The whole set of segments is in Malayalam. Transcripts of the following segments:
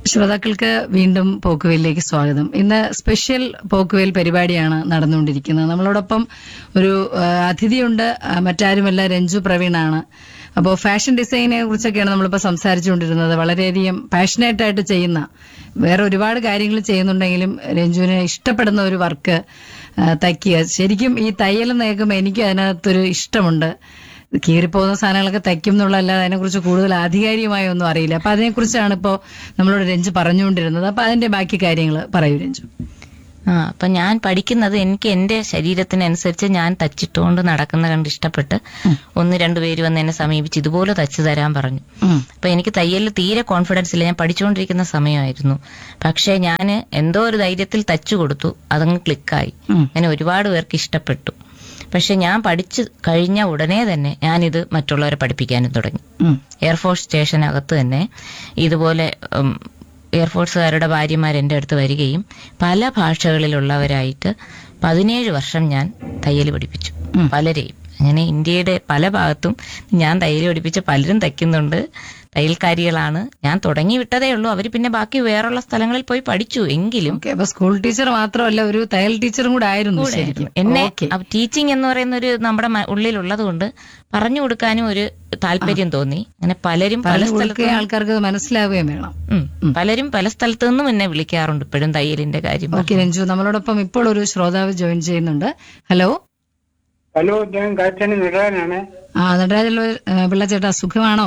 ശ്രോതാക്കൾക്ക് വീണ്ടും പോക്കുവെയിലേക്ക് സ്വാഗതം ഇന്ന് സ്പെഷ്യൽ പോക്കുവെയിൽ പരിപാടിയാണ് നടന്നുകൊണ്ടിരിക്കുന്നത് നമ്മളോടൊപ്പം ഒരു ആ, അതിഥിയുണ്ട് ആ, മറ്റാരുമല്ല രഞ്ജു പ്രവീണാണ് അപ്പോൾ ഫാഷൻ ഡിസൈനെ കുറിച്ചൊക്കെയാണ് നമ്മളിപ്പോൾ സംസാരിച്ചുകൊണ്ടിരുന്നത് വളരെയധികം പാഷനേറ്റ് ആയിട്ട് ചെയ്യുന്ന വേറെ ഒരുപാട് കാര്യങ്ങൾ ചെയ്യുന്നുണ്ടെങ്കിലും രഞ്ജുവിന് ഇഷ്ടപ്പെടുന്ന ഒരു വർക്ക് തയ്ക്കുക ശരിക്കും ഈ തയ്യൽ നേക്കുമ്പോൾ എനിക്ക് അതിനകത്തൊരു ഇഷ്ടമുണ്ട് കീറിപ്പോകുന്ന സാധനങ്ങളൊക്കെ തയ്ക്കും എന്നുള്ളതല്ലാതെ അതിനെക്കുറിച്ച് കൂടുതൽ ആധികാരികമായി ഒന്നും അറിയില്ല അപ്പൊ അതിനെക്കുറിച്ചാണ് ഇപ്പോൾ നമ്മളോട് രഞ്ജു പറഞ്ഞുകൊണ്ടിരുന്നത് അപ്പൊ അതിന്റെ ബാക്കി കാര്യങ്ങൾ പറയൂ രഞ്ജു ആ അപ്പൊ ഞാൻ പഠിക്കുന്നത് എനിക്ക് എന്റെ ശരീരത്തിനനുസരിച്ച് ഞാൻ തച്ചിട്ടുകൊണ്ട് നടക്കുന്ന കണ്ട് ഇഷ്ടപ്പെട്ട് ഒന്ന് രണ്ടു പേര് വന്ന് എന്നെ സമീപിച്ച് ഇതുപോലെ തച്ചു തരാൻ പറഞ്ഞു ഉം. അപ്പൊ എനിക്ക് തയ്യലിൽ തീരെ കോൺഫിഡൻസ് ഇല്ല ഞാൻ പഠിച്ചുകൊണ്ടിരിക്കുന്ന സമയമായിരുന്നു പക്ഷെ ഞാൻ എന്തോ ഒരു ധൈര്യത്തിൽ തച്ചു കൊടുത്തു അതങ്ങ് ക്ലിക്കായി ഉം. അങ്ങനെ ഒരുപാട് പേർക്ക് ഇഷ്ടപ്പെട്ടു പക്ഷെ ഞാൻ പഠിച്ചു കഴിഞ്ഞ ഉടനെ തന്നെ ഞാനിത് മറ്റുള്ളവരെ പഠിപ്പിക്കാനും തുടങ്ങി ഉം. എയർഫോഴ്സ് സ്റ്റേഷനകത്ത് തന്നെ ഇതുപോലെ ഉം, എയർഫോഴ്സുകാരുടെ ഭാര്യമാർ എൻ്റെ അടുത്ത് വരികയും പല ഭാഷകളിലുള്ളവരായിട്ട് പതിനേഴ് വർഷം ഞാൻ തയ്യൽ പഠിപ്പിച്ചു ഉം. പലരെയും അങ്ങനെ ഇന്ത്യയുടെ പല ഭാഗത്തും ഞാൻ തയ്യൽ പഠിപ്പിച്ച പലരും തയ്ക്കുന്നുണ്ട് തയ്യൽക്കാരികളാണ് ഞാൻ തുടങ്ങി വിട്ടതേ ഉള്ളൂ അവർ പിന്നെ ബാക്കി വേറുള്ള സ്ഥലങ്ങളിൽ പോയി പഠിച്ചു എങ്കിലും ഓക്കെ അപ്പൊ സ്കൂൾ ടീച്ചർ മാത്രമല്ല ഒരു തയ്യൽ ടീച്ചറും കൂടെ ആയിരുന്നു ശരിക്കും എന്നെ ഓക്കെ ടീച്ചിങ് എന്ന് പറയുന്ന ഒരു നമ്മുടെ മ- ഉള്ളിലുള്ളത് കൊണ്ട് പറഞ്ഞു കൊടുക്കാനും ഒരു താല്പര്യം തോന്നി അങ്ങനെ പലരും പല പറഞ്ഞു സ്ഥലത്ത് കൊടുക്കുകയും ആൾക്കാർക്ക് അത് മനസ്സിലാവുകയും വേണം ഉം. പലരും പല സ്ഥലത്തു നിന്നും എന്നെ വിളിക്കാറുണ്ട് ഇപ്പോഴും തയ്യലിന്റെ കാര്യം ഓക്കെ രഞ്ജു നമ്മളോടൊപ്പം ഇപ്പോൾ ഒരു ശ്രോതാവ് ജോയിൻ ചെയ്യുന്നുണ്ട് ഹലോ ഹലോ ഞാൻ കാറ്റാണി നടനാണ് ആ നടരാജുള്ള പിള്ളച്ചേട്ടാ സുഖമാണോ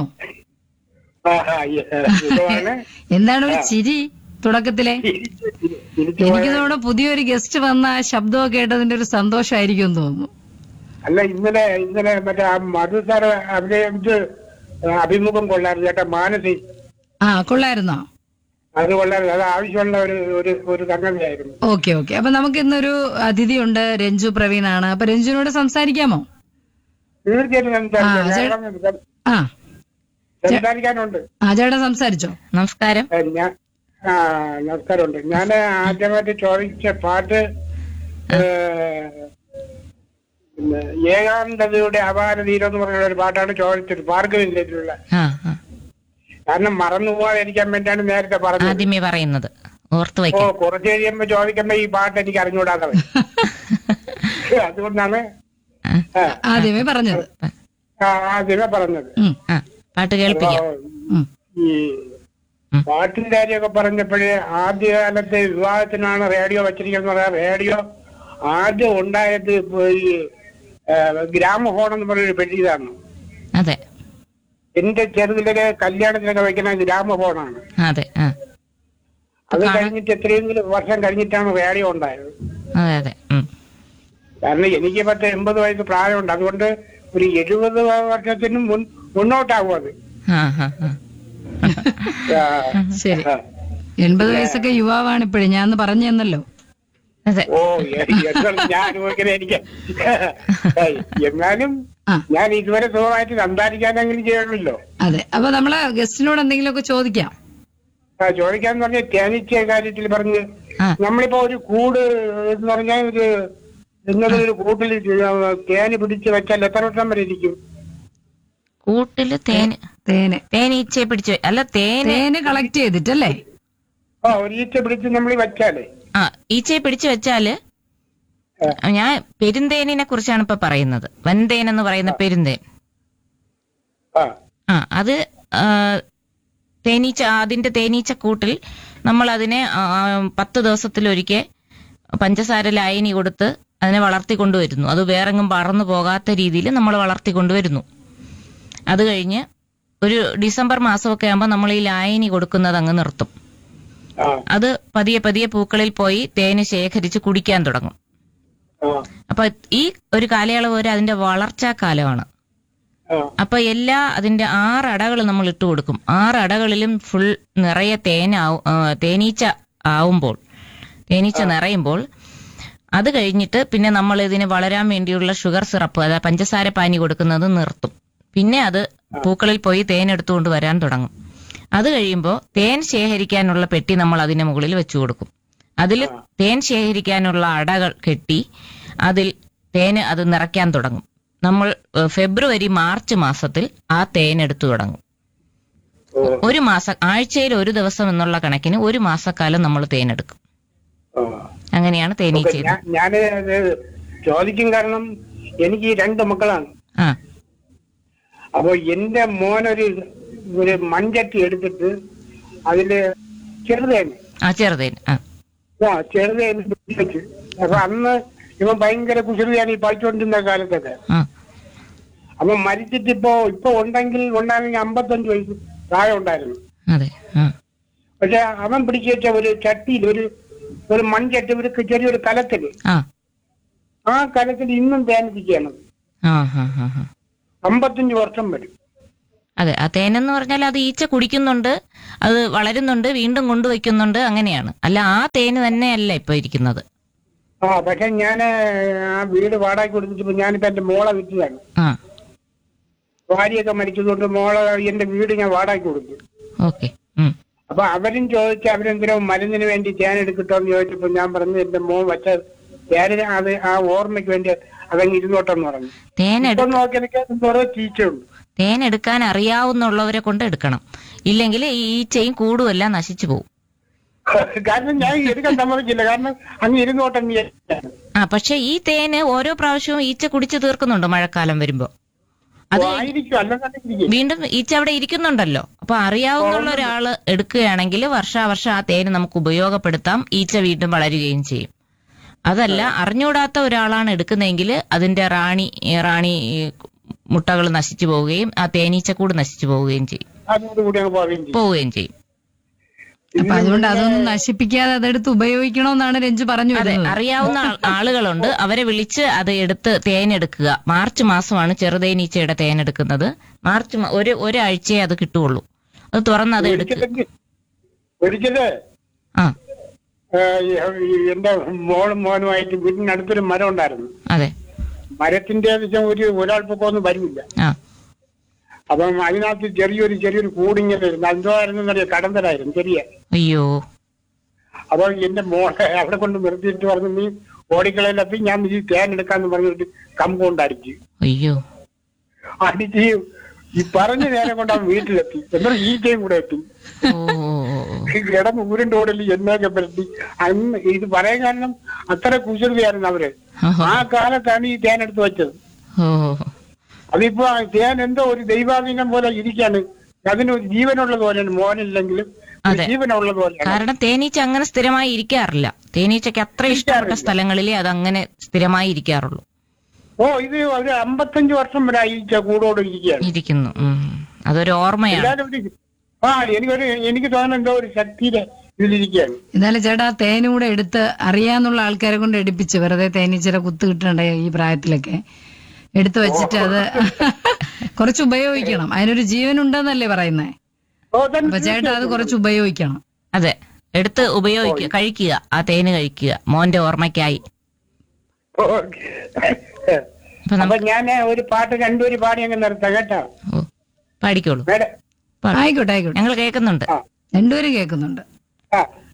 ആ, ആ, yes, sir. സുഖമാണ്. എന്താണ് ഒരു ചിരി തുടക്കത്തിലെ തിരിച്ചു എനിക്ക് തോന്നുന്നു പുതിയൊരു ഗസ്റ്റ് വന്ന ആ ശബ്ദമൊക്കെ കേട്ടതിന്റെ ഒരു സന്തോഷമായിരിക്കും എന്ന് തോന്നുന്നു അല്ല ഇന്നലെ ഇന്നലെ മറ്റേ ആ മധു സാർ അഭിനയിച്ച് അഭിമുഖം കൊള്ളായിരുന്നു ചേട്ടാ മാനസി ആ കൊള്ളായിരുന്നോ അത് കൊള്ളായിരുന്നു അത് ആവശ്യമുള്ള ഒരു ഒരു ഒരു സംഗതിയായിരുന്നു ഓക്കെ ഓക്കെ അപ്പൊ നമുക്ക് ഇന്നൊരു അതിഥിയുണ്ട് രഞ്ജു പ്രവീണാണ് അപ്പൊ രഞ്ജുവിനോട് സംസാരിക്കാമോ തീർച്ചയായിട്ടും സംസാരിക്കാം. ആ, ചേ- കാരണം ആ സംസാരിക്കാനുണ്ട് ആ ചേട്ടാ സംസാരിച്ചോ നമസ്കാരം ഏ, ഞാൻ ആ നമസ്കാരമുണ്ട് ഞാൻ ആദ്യമായിട്ട് ചോദിച്ച പാട്ട് ഏ, പിന്നെ ഏകാന്തതയുടെ അപാര തീരം എന്ന് പറഞ്ഞ ഒരു പാട്ടാണ് ചോദിച്ചത് ഭാർഗവിന്റെയിലുള്ള ആ ആ. കാരണം മറന്നു പോകാതിരിക്കാൻ വേണ്ടിയാണ് നേരത്തെ പറഞ്ഞത് ആദ്യമേ പറയുന്നത് ഓർത്തു ഓ വയ്ക്കാം കുറച്ച് കഴിയുമ്പോ ചോദിക്കുമ്പോ ഈ പാട്ട് എനിക്ക് അറിഞ്ഞുകൂടാതെ വരും. അതുകൊണ്ടാണ് ആ, ആദ്യമേ പറഞ്ഞത് ആ, ആദ്യമേ പറഞ്ഞത് ഉം, ആ പാട്ട് കേൾപ്പിക്കാം അപ്പോ ഉം. ഈ പാട്ടിന്റെ കാര്യമൊക്കെ പറഞ്ഞപ്പോഴേ ആദ്യകാലത്തെ വിവാഹത്തിനാണ് റേഡിയോ വെച്ചിരിക്കുന്നത് പറയാം റേഡിയോ ആദ്യം ഉണ്ടായത് ഇപ്പൊ ഈ ഗ്രാമഫോൺ എന്ന് പറഞ്ഞൊരു പെട്ടിയതാണ് അതെ എന്റെ ചെറുതിലൊക്കെ കല്യാണത്തിനൊക്കെ വെക്കുന്ന ഗ്രാമഫോണാണ് അതെ ആ അത് കഴിഞ്ഞിട്ട് എത്രയെങ്കിലും വർഷം കഴിഞ്ഞിട്ടാണ് റേഡിയോ ഉണ്ടായത് അതെ അതെ ഉം. കാരണം എനിക്ക് പത്ത് എൺപത് വയസ്സ് പ്രായമുണ്ട് അതുകൊണ്ട് ഒരു എഴുപത് വർഷത്തിന് മുൻ മുന്നോട്ടാവും അത് ആ ആ ആ. ആ, ശരി ആ. എൺപത് വയസ്സൊക്കെ യുവാവാണ് ഇപ്പോഴും ഞാൻ അന്ന് പറഞ്ഞു തന്നല്ലോ അതെ ഓ എ- എന്താണ് ഞാൻ അനുഭവിക്കുന്നത് എനിക്ക് ഏയ്, എന്നാലും ആ. ഞാൻ ഇതുവരെ സുഖമായിട്ട് സംസാരിക്കാനെങ്കിലും ചെയ്യണമല്ലോ അതെ അപ്പൊ നമ്മളെ ഗസ്റ്റിനോട് എന്തെങ്കിലുമൊക്കെ ചോദിക്കാം ആ, ചോദിക്കാന്ന് പറഞ്ഞ തേനീച്ച കാര്യത്തിൽ പറഞ്ഞ് ആ. നമ്മളിപ്പോ ഒരു കൂട് എന്ന് പറഞ്ഞാൽ ഒരു നിങ്ങളുടെ ഒരു കൂട്ടിൽ തേന് പിടിച്ച് വെച്ചാൽ എത്ര വർഷം വരെ ഇരിക്കും കൂട്ടില് തേന് തേന് തേനീച്ചയെ പിടിച്ചു അല്ല തേന് തേന് കളക്ട് ചെയ്തിട്ടല്ലേ ആ ഒരു ഈച്ച പിടിച്ച് നമ്മൾ വെച്ചാല് ആ ഈച്ചയെ പിടിച്ചു വെച്ചാല് ഞാൻ പെരുന്തേനിനെ കുറിച്ചാണ് ഇപ്പൊ പറയുന്നത് വൻതേൻ എന്ന് പറയുന്ന പെരുന്തേൻ ആ ആ അത് ആ, തേനീച്ച അതിന്റെ തേനീച്ച കൂട്ടിൽ നമ്മൾ അതിനെ ആ, പത്ത് ദിവസത്തിലൊരിക്കൽ പഞ്ചസാര ലായനി കൊടുത്ത് അതിനെ വളർത്തിക്കൊണ്ടുവരുന്നു അത് വേറെങ്ങും പറന്നു പോകാത്ത രീതിയിൽ നമ്മൾ വളർത്തിക്കൊണ്ടുവരുന്നു അത് കഴിഞ്ഞ് ഒരു ഡിസംബർ മാസമൊക്കെ ആകുമ്പോൾ നമ്മൾ ഈ ലായനി കൊടുക്കുന്നത് അങ്ങ് നിർത്തും ആ അത് പതിയെ പതിയെ പൂക്കളിൽ പോയി തേന് ശേഖരിച്ച് കുടിക്കാൻ തുടങ്ങും ആ അപ്പൊ ഈ ഒരു കാലയളവ് വരെ അതിന്റെ വളർച്ചാ കാലമാണ് ആ അപ്പൊ എല്ലാ അതിന്റെ ആറ് അടകൾ നമ്മൾ ഇട്ട് കൊടുക്കും ആറ് അടകളിലും ഫുൾ നിറയെ തേനാവും ആ, തേനീച്ച ആവുമ്പോൾ തേനീച്ച നിറയുമ്പോൾ അത് കഴിഞ്ഞിട്ട് പിന്നെ നമ്മൾ ഇതിന് വളരാൻ വേണ്ടിയുള്ള ഷുഗർ സിറപ്പ് അതായത് പഞ്ചസാര പാനി കൊടുക്കുന്നത് നിർത്തും പിന്നെ അത് പൂക്കളിൽ പോയി തേൻ എടുത്തുകൊണ്ട് വരാൻ തുടങ്ങും അത് കഴിയുമ്പോൾ തേൻ ശേഖരിക്കാനുള്ള പെട്ടി നമ്മൾ അതിന് മുകളിൽ വെച്ചു കൊടുക്കും അതിൽ തേൻ ശേഖരിക്കാനുള്ള അടകൾ കെട്ടി അതിൽ തേന് അത് നിറയ്ക്കാൻ തുടങ്ങും നമ്മൾ ഏഹ്, ഫെബ്രുവരി മാർച്ച് മാസത്തിൽ ആ തേൻ എടുത്തു തുടങ്ങും ഓ ഒരു മാസം ആഴ്ചയിൽ ഒരു ദിവസം എന്നുള്ള കണക്കിന് ഒരു മാസക്കാലം നമ്മൾ തേനെടുക്കും ഓ അങ്ങനെയാണ് തേനീച്ച ഞാൻ ഞാന് ഇത് ചോദിക്കും കാരണം എനിക്ക് ഈ രണ്ട് മക്കളാണ് ആ അപ്പൊ എന്റെ മോനൊരു ഒരു മൺചട്ടി എടുത്തിട്ട് അതില് ചെറുതേന് ആ ചെറുതേൻ ആ ആ ചെറുതേന് വെച്ച് അപ്പൊ അന്ന് ഇവൻ ഭയങ്കര കുസൃതിയാണ് ഈ പഠിച്ചുകൊണ്ടിരുന്ന കാലത്തൊക്കെ ആ അപ്പൊ മരിച്ചിട്ട് ഇപ്പോ ഇപ്പൊ ഉണ്ടെങ്കിൽ ഉണ്ടായിരുന്നെങ്കിൽ അമ്പത്തഞ്ച് വയസ്സ് പ്രായം ഉണ്ടായിരുന്നു അതെ ആ പക്ഷെ അവൻ പിടിച്ചു വെച്ച ഒരു ചട്ടിയിൽ ഒരു ഒരു മൺചട്ടി ഒരു ചെറിയൊരു കലത്തില് ആ ആ കലത്തിൽ ഇന്നും തേനിപ്പിക്കുകയാണ് ആ ഹാ ഹാ ഹാ അമ്പത്തഞ്ച് വർഷം വരും അതെ ആ തേനെന്ന് പറഞ്ഞാൽ അത് ഈച്ച കുടിക്കുന്നുണ്ട് അത് വളരുന്നുണ്ട് വീണ്ടും കൊണ്ടുവയ്ക്കുന്നുണ്ട് അങ്ങനെയാണ് അല്ല ആ തേന് തന്നെയല്ല ഇപ്പൊ ഇരിക്കുന്നത് ആ പക്ഷെ ഞാൻ ആ വീട് വാടക കൊടുത്തിട്ട് ഞാനിപ്പോ എന്റെ മോളെ വിറ്റതാണ് ആ ഭാര്യയൊക്കെ മരിച്ചതുകൊണ്ട് മോളെ എന്റെ വീട് ഞാൻ വാടക കൊടുത്തു ഓക്കെ ഉം അപ്പൊ അവരും ചോദിച്ചു അവരെന്തിനോ മരുന്നിന് വേണ്ടി തേൻ എടുക്കട്ടോ എന്ന് ചോദിച്ചപ്പോ ഞാൻ പറഞ്ഞു എന്റെ മോൻ വച്ച തേന് അത് ആ ഓർമ്മയ്ക്ക് വേണ്ടി അതങ്ങ് ഇരുന്നോട്ടെന്ന് പറഞ്ഞു തേൻ ഇപ്പൊ നോക്കിയാൽ ഓരോ ചീച്ചയുണ്ട് തേൻ എടുക്കാൻ അറിയാവുന്നുള്ളവരെ കൊണ്ട് എടുക്കണം ഇല്ലെങ്കിൽ ഈ ഈച്ചയും കൂടുമെല്ലാം നശിച്ചു പോകും കാരണം ഞാൻ എടുക്കാൻ സമ്മതിക്കില്ല കാരണം അങ്ങ് ഇരുന്നോട്ടെ എന്ന് വിചാരിച്ചാണ്. ആ പക്ഷെ ഈ തേന് ഓരോ പ്രാവശ്യവും ഈച്ച കുടിച്ചു തീർക്കുന്നുണ്ട് മഴക്കാലം വരുമ്പോ അത് ഓ, ആയിരിക്കും അല്ലെന്നുണ്ടെങ്കിൽ വീണ്ടും ഈച്ച അവിടെ ഇരിക്കുന്നുണ്ടല്ലോ അപ്പൊ അറിയാവുന്ന ഒരാള് എടുക്കുകയാണെങ്കിൽ വർഷാവർഷം ആ തേന് നമുക്ക് ഉപയോഗപ്പെടുത്താം ഈച്ച വീണ്ടും വളരുകയും ചെയ്യും അതല്ല അറിഞ്ഞൂടാത്ത ഒരാളാണ് എടുക്കുന്നതെങ്കിൽ അതിന്റെ റാണി റാണി മുട്ടകൾ നശിച്ചു പോവുകയും ആ തേനീച്ചക്കൂട് നശിച്ചു പോവുകയും ചെയ്യും അതോടുകൂടി അങ്ങ് പോവുകയും ചെയ്യും പോവുകയും ചെയ്യും അപ്പൊ അതുകൊണ്ട് അതൊന്നും നശിപ്പിക്കാതെ അതെടുത്ത് ഉപയോഗിക്കണമെന്നാണ് രഞ്ജു പറഞ്ഞു അതെ വരുന്നത് അറിയാവുന്ന ആൾ- ആളുകളുണ്ട് അവരെ വിളിച്ച് അത് എടുത്ത് തേനെടുക്കുക മാർച്ച് മാസമാണ് ചെറുതേനീച്ചയുടെ തേനെടുക്കുന്നത് മാർച്ച് മ- ഒരു ഒരാഴ്ചയെ അത് കിട്ടുള്ളൂ അത് തുറന്ന് അത് എടുക്കുക ഒരിക്കലെങ്കിൽ ഒരിക്കല് ആ ആ, ഈ- ഈ എന്റെ മോളും മോനുമായിട്ട് വീടിനടുത്തൊരു മരം ഉണ്ടായിരുന്നു അതെ മരത്തിന്റെ വെച്ചാൽ ഒരു ഒരാൾ പൊക്കമൊന്നും വരുന്നില്ല ആ അപ്പം അതിനകത്ത് ചെറിയൊരു ചെറിയൊരു കൂടിങ്ങനെ ഇരുന്നു എന്തോയായിരുന്നു അറിയാം കടന്തലായിരുന്നു ചെറിയ അയ്യോ അപ്പൊ എന്റെ മോളെ അവിടെ കൊണ്ട് നിർത്തിയിട്ട് പറഞ്ഞു നീ ഓടിക്കളയിലപ്പി ഞാൻ ഈ തേൻ എടുക്കാന്ന് പറഞ്ഞിട്ട് കമ്പൗണ്ട് അടിച്ചു അയ്യോ അടിച്ച് ഈ പറഞ്ഞ നേരം കൊണ്ട് അവൻ വീട്ടിലെത്തി എന്നാൽ ഈറ്റയും കൂടെ എത്തി ഓ ഓ, ഓ, ഓ. കിടന്ന് ഊരിന്റെ ഓടലി എന്നൊക്കെ പരത്തി അന്ന് ഇത് പറയാൻ കാരണം അത്ര കുസൃതിയായിരുന്നു അവര് ഓഹോ. ആ കാലത്താണ് ഈ തേൻ എടുത്ത് വെച്ചത് ഓ അതിപ്പോ ആ തേൻ എന്തോ ഒരു ദൈവാധീനം പോലെ ഇരിക്കാണ് അതിന് ഒരു ജീവനുള്ളത് പോലെയാണ് മോനില്ലെങ്കിലും ഒരു അതെ. ജീവനുള്ളത് പോലെയാണ് കാരണം തേനീച്ച അങ്ങനെ സ്ഥിരമായി ഇരിക്കാറില്ല തേനീച്ചയ്ക്ക് അത്ര ഇഷ്ടപ്പെട്ട സ്ഥലങ്ങളിലേ അത് അങ്ങനെ സ്ഥിരമായി ഇരിക്കാറുള്ളൂ ഓ ഇത് ഒരു അമ്പത്തഞ്ച് വർഷം വരെ ഈ കൂടോട് ഇരിക്കുകയാണ് ഇരിക്കുന്നു ഉം. അതൊരു ഓർമ്മയാണ് എല്ലാരും ഒരു- ആ എനിക്കൊരു എനിക്ക് തോന്നുന്നു എന്തോ ഒരു ശക്തിയുടെ ഇതിലിരിക്കുകയാണ് എന്നാലും ചേട്ടാ ആ തേനും കൂടെ എടുത്ത് അറിയാന്നുള്ള ആൾക്കാരെ കൊണ്ട് എടുപ്പിച്ച് വെറുതെ തേനീച്ചയുടെ കുത്ത് കിട്ടണ്ടേ ഈ പ്രായത്തിലൊക്കെ എടുത്തു വെച്ചിട്ട് അത് കുറച്ച് ഉപയോഗിക്കണം അതിനൊരു ജീവൻ ഉണ്ടെന്നല്ലേ പറയുന്നേ ഓ തന്നെ അപ്പൊ ചേട്ടാ അത് കുറച്ച് ഉപയോഗിക്കണം അതെ എടുത്ത് ഉപയോഗിക്കുക കഴിക്കുക ആ തേന് കഴിക്കുക മോന്റെ ഓർമ്മയ്ക്കായി ഓക്കേ. അപ്പൊ അപ്പൊ നമുക്ക് ഞാൻ ഒരു പാട്ട് രണ്ടുപേര് പാടി അങ്ങ് നിർത്താം കേട്ടോ ഓ പാടിക്കോളൂ മേഡം പാ- ആയിക്കോട്ടെ ആയിക്കോട്ടെ ഞങ്ങൾ കേൾക്കുന്നുണ്ട് ആ രണ്ടുപേരും കേൾക്കുന്നുണ്ട് ആ